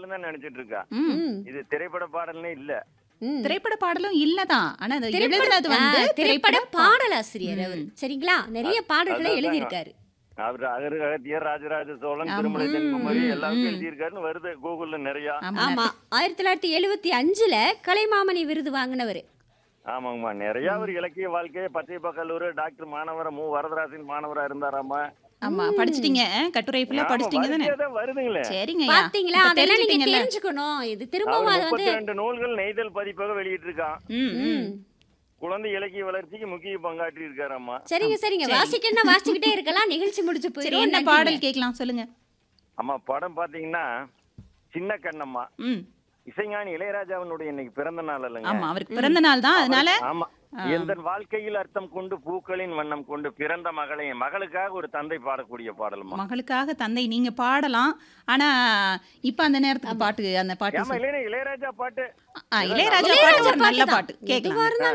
பாடல் தான் நினைச்சிட்டு இருக்கா ம். ம், இது திரைப்பட பாடல்னே இல்ல ம். திரைப்பட பாடலும் இல்லதான் ஆனா அது திரைப்பட- எழுதுனது வந்து ஆ, திரைப்பட பா- பாடலாசிரியர் அவர் ம். சரிங்களா நிறைய பாடல்களை அதான், எழுதியிருக்காரு அவர் அகரு அகத்தியர் ராஜராஜ சோழன் ஆமா. திருமலை ம், தென்குமரி ம், எல்லாருக்கும் ம். எழுதியிருக்காருன்னு வருது கூகுள்ல நிறைய ஆமா ஆமா ஆயிரத்தி தொள்ளாயிரத்தி எழுவத்தி அஞ்சுல கலைமாமணி விருது வாங்கினவர் ஆமாங்கம்மா நிறைய ஒரு இலக்கிய வாழ்க்கையை பச்சைப்பா கல்லூரி டாக்டர் மாணவர மு வரதராசன் மாணவரா இருந்தாராமா ஆமா படிச்சிட்டீங்க கட்டுரை ஃபுல்லா ஆமா, படிச்சிட்டீங்க தானே வரிசையா தான் வருதுங்களே சரிங்க பாத்தீங்களா இப்ப அதெல்லாம் நீங்க தெரிஞ்சுக்கிட்டீங்கல்ல? தெரிஞ்சுக்கணும் இது திரும்பவும் அவர் அது வந்து முப்பத்தி ரெண்டு நூல்கள் நெய்தல் பதிப்பாக வெளியிட்டு இருக்கான் ம், ம். ம். குழந்தை இலக்கிய வளர்ச்சிக்கு முக்கிய பங்காற்றி இருக்காராமா சரிங்க சரிங்க சரி. வாசிக்கணும்னா வாசிக்கிட்டே இருக்கலாம் நிகழ்ச்சி முடிஞ்சு சரி போயிடும் என்ன பாடல் கேட்கலாம் சொல்லுங்க அம்மா படம் பாத்தீங்கன்னா சின்ன கண்ணம்மா ம் இசைஞானி இளையராஜாவினுடைய இன்னைக்கு பிறந்த நாள் இல்லைங்க ஆமா அவருக்கு பிறந்த நாள் தான் அதனால ஆமா எந்த வாழ்க்கையில் அர்த்தம் கொண்டு பூக்களின் வண்ணம் கொண்டு பிறந்த மகளை என் மகளுக்காக ஒரு தந்தை பாடக்கூடிய பாடலுமா மகளுக்காக தந்தை நீங்க பாடலாம் ஆனா இப்ப அந்த நேரத்துக்கு பாட்டு அந்த பாட்டு ஆமா சொல்லு. இல்லைன்னா இளையராஜா பாட்டு ஆ, இளையராஜா பாட்டு ஒரு நல்ல பாட்டு கேட்கலாம் எதுவா இருந்தாலும்